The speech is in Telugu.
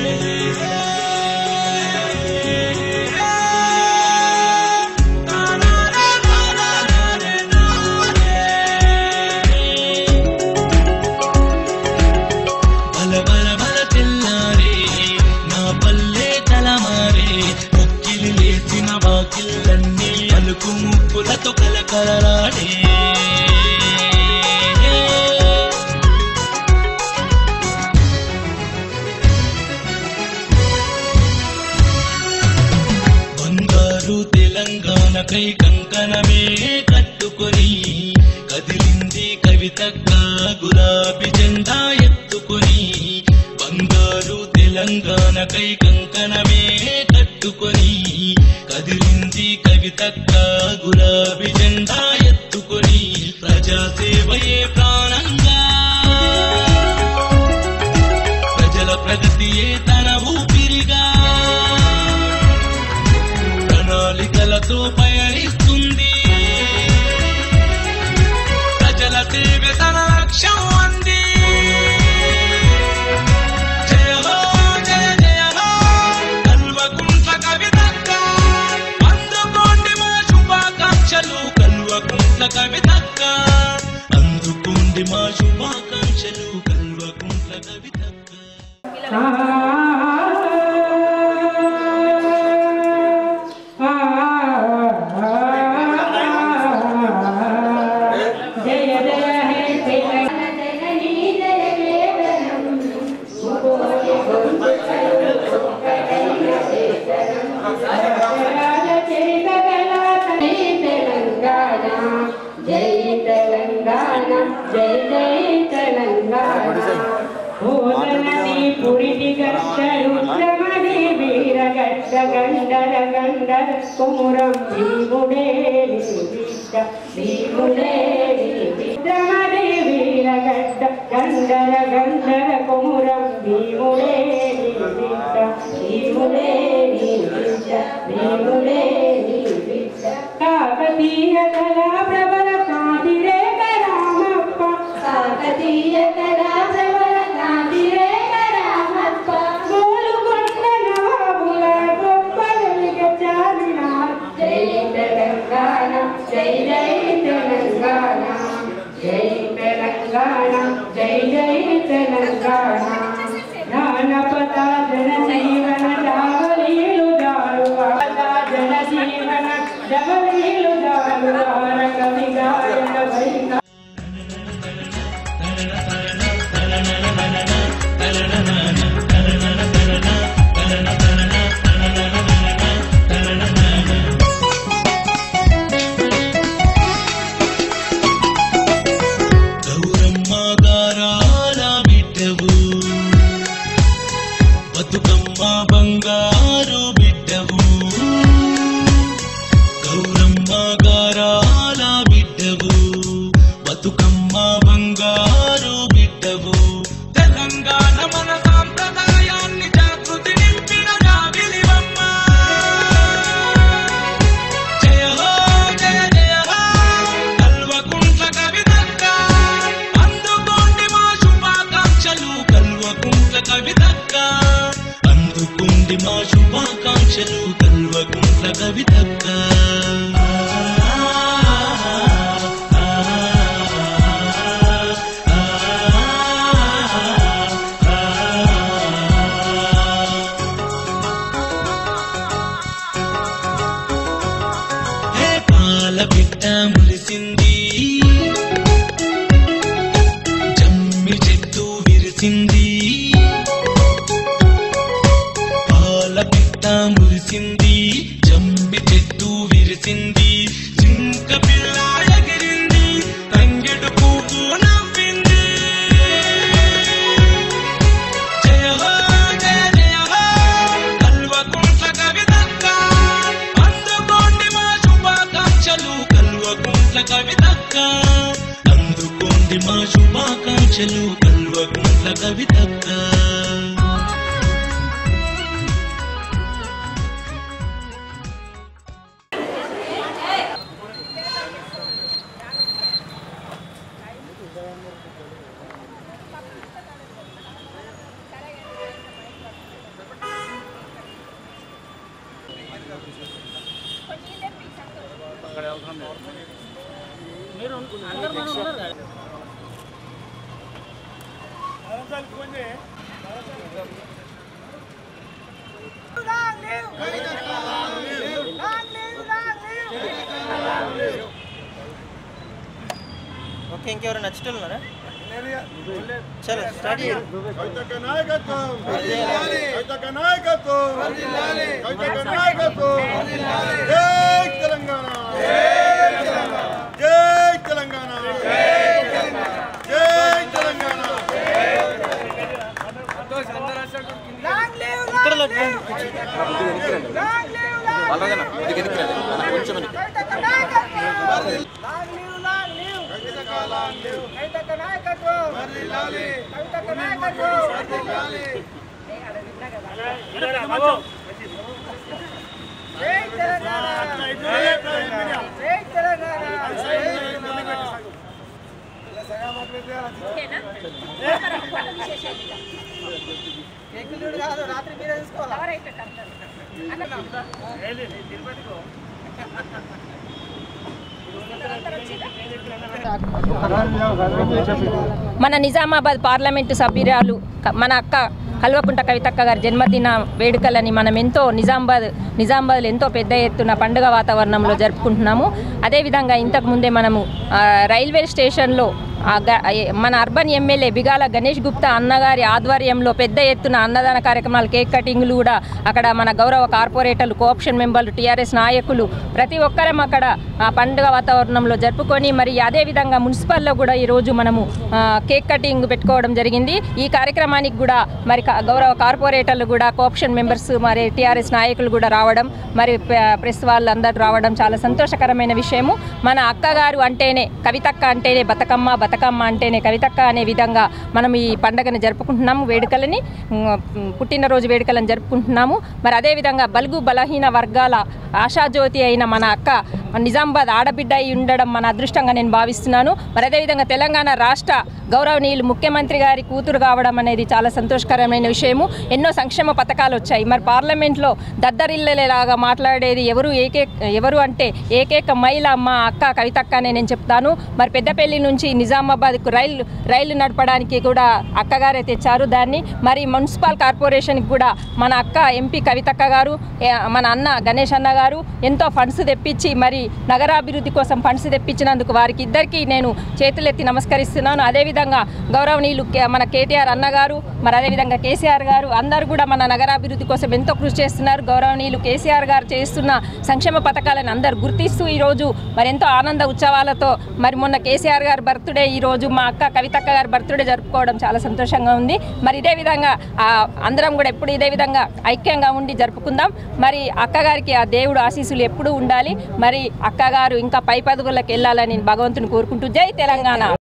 బల బల బల తెల్లారే నా పల్లె తలమారే ముక్కిలి లేచిన వాకిళ్ళన్నీ అలుకు ముక్కులతో కలకలలాడే బంగారు తెలంగాణకై కంకణమే కట్టుకొని కదిలింది కవితక్క గులాబీ జెండా ఎత్తుకొని బంగారు తెలంగాణకై కంకణమే కట్టుకొని కదిలింది కవితక్క గులాబీ జెండా ఎత్తుకొని ప్రజాసేవయే ప్రాణంగా ప్రజల ప్రగతియే తన ఊపిరిగా ప్రణాళికలతో పయనిస్తుంది ప్రజల సేవ తన లక్ష్యం అంది జయ హో జయ జయ హో కల్వకుంట్ల కవితక్క అందుకోండి మా శుభాకాంక్షలు కల్వకుంట్ల కవితక్క అందుకోండి మా శుభాకాంక్షలు కల్వకుంట్ల కవితక్క జయ జయ హే జననీ జయ కేవలం తెలంగాణ జై తెలంగాణ జై జై తెలంగాణ భోజనది పురిటి గట్ట రుద్రమది వీరగట్ట గండర గండర కుమురం భీముడే బిడ్డ భీముడే రుద్రమది వీరగట్ట గండర గండర కుమురం భీముడే బిడ్డ భీముడే బిడ్డ భీముడే బిడ్డ కాకతీయ కళా ప్రబల కాంతిరేఖ రామప్ప కాకతీయ కళా ప్రబల కాంతిరేఖ రామప్ప గోలుకొండ నవాబుల గొప్ప వెలుగ చాలినార్ జై తెలంగాణ జై జై తెలంగాణ జై తెలంగాణ జై జై తెలంగాణ జ్ఞానపద జనజీవన జావలీలు జారువా జనజీవన జవలీలు జారువార కవి గాయన వైగా గౌరమ్మ గారాల బిడ్డవు బతుకమ్మ బంగారు బిడ్డవు గౌరమ్మ గారాల బిడ్డవు బతుకమ్మ బంగారు బిడ్డవు తెలంగాణ మన సాంప్రదాయాన్ని జాగృతి నింపిన జాబిలివమ్మ జయ హో జయ జయ హో కల్వకుంట్ల కవితక్క అందుకోండి మా శుభాకాంక్షలు కల్వకుంట్ల కవితక్క అందుకోండి మా శుభాకాంక్షలు కల్వకుంట్ల కవితక్క హే పాల బిడ్డ మురిసింది జమ్మి చెట్టు విరిసింది పాల బిడ్డ మురిసింది జమ్మి చెట్టు విరిసింది జింక పిల్ల ఎగిరింది తంగెడు పువ్వు నవ్వింది జయ హో జయ జయ హో కల్వకుంట్ల కవితక్క అందుకోండి మా శుభాకాంక్షలు కల్వకుంట్ల కవితక్క అందుకోండి మా శుభాకాంక్షలు కల్వకుంట్ల కవితక్క ఓకే ఇంకెవరు నచ్చేటోళ్ళు ఉన్నారా చలో స్టార్ట్ చేయండి కవితక నాయకత్వం కవితక నాయకత్వం కవితక నాయకత్వం జై తెలంగాణ జై తెలంగాణ జై తెలంగాణ ఇక్కడ లడ్డు. మన నిజామాబాద్ పార్లమెంటు సభ్యురాలు క- మన అక్క కల్వకుంట కవితక్క గారి జన్మదిన వేడుకలని మనం ఎంతో నిజామాబాద్ నిజామాబాద్లో ఎంతో పెద్ద ఎత్తున పండుగ వాతావరణంలో జరుపుకుంటున్నాము అదేవిధంగా ఇంతకు ముందే మనము ఆ, రైల్వే స్టేషన్లో ఆ గ- ఏ- మన అర్బన్ ఎమ్మెల్యే బిగాల గణేష్ గుప్తా అన్నగారి ఆధ్వర్యంలో పెద్ద ఎత్తున అన్నదాన కార్యక్రమాలు కేక్ కటింగ్లు కూడా అక్కడ మన గౌరవ కార్పొరేటర్లు కోఆప్షన్ మెంబర్లు టీఆర్ఎస్ నాయకులు ప్రతి ఒక్కరం అక్కడ ఆ పండుగ వాతావరణంలో జరుపుకొని మరి అదేవిధంగా మున్సిపల్లో కూడా ఈరోజు మనము ఆ, కేక్ కటింగ్ పెట్టుకోవడం జరిగింది ఈ కార్యక్రమానికి కూడా మరి క- గౌరవ కార్పొరేటర్లు కూడా కోఆప్షన్ మెంబర్స్ మరి టీఆర్ఎస్ నాయకులు కూడా రావడం మరి ప్ర- ప్రెస్ వాళ్ళు అందరూ రావడం చాలా సంతోషకరమైన విషయము మన అక్కగారు అంటేనే కవితక్క అంటేనే బతుకమ్మ బతుకమ్మ అంటేనే కవితక్క అనే విధంగా మనం ఈ పండుగను జరుపుకుంటున్నాము వేడుకలని ఉమ్, పుట్టినరోజు వేడుకలను జరుపుకుంటున్నాము మరి అదేవిధంగా బలుగు బలహీన వర్గాల ఆశాజ్యోతి అయిన మన అక్క నిజామాబాద్ ఆడబిడ్డ అయి ఉండడం మన అదృష్టంగా నేను భావిస్తున్నాను మరి అదేవిధంగా తెలంగాణ రాష్ట్ర గౌరవనీయులు ముఖ్యమంత్రి గారి కూతురు కావడం అనేది చాలా సంతోషకరమైన విషయము ఎన్నో సంక్షేమ పథకాలు వచ్చాయి మరి పార్లమెంట్లో దద్దరిల్లలాగా మాట్లాడేది ఎవరు ఏకే ఎవరు అంటే ఏకైక మహిళ మా అక్క కవితక్క అనే నేను చెప్తాను మరి పెద్దపల్లి నుంచి నిజామాబాద్కు రైలు రైలు నడపడానికి కూడా అక్కగారే తెచ్చారు దాన్ని మరి మున్సిపల్ కార్పొరేషన్కి కూడా మన అక్క ఎంపీ కవితక్క గారు ఏ, మన అన్న గణేష్ అన్న గారు ఎంతో ఫండ్స్ తెప్పించి మరి నగరాభివృద్ధి కోసం ఫండ్స్ తెప్పించినందుకు వారికి ఇద్దరికి నేను చేతులెత్తి నమస్కరిస్తున్నాను అదేవిధంగా గౌరవనీయులు కే- మన కేటీఆర్ అన్నగారు మరి అదేవిధంగా కేసీఆర్ గారు అందరూ కూడా మన నగరాభివృద్ధి కోసం ఎంతో కృషి చేస్తున్నారు గౌరవనీయులు కేసీఆర్ గారు చేస్తున్న సంక్షేమ పథకాలను అందరు గుర్తిస్తూ ఈరోజు మరి ఎంతో ఆనంద ఉత్సవాలతో మరి మొన్న కేసీఆర్ గారి బర్త్డే ఈరోజు మా అక్క కవితక్క గారి బర్త్డే జరుపుకోవడం చాలా సంతోషంగా ఉంది మరి ఇదే విధంగా ఆ, అందరం కూడా ఎప్పుడు ఇదే విధంగా ఐక్యంగా ఉండి జరుపుకుందాం మరి అక్కగారికి ఆ దేవుడు ఆశీస్సులు ఎప్పుడూ ఉండాలి మరి అక్కగారు ఇంకా పై పదవులకు వెళ్ళాలని భగవంతుని కోరుకుంటూ జై తెలంగాణ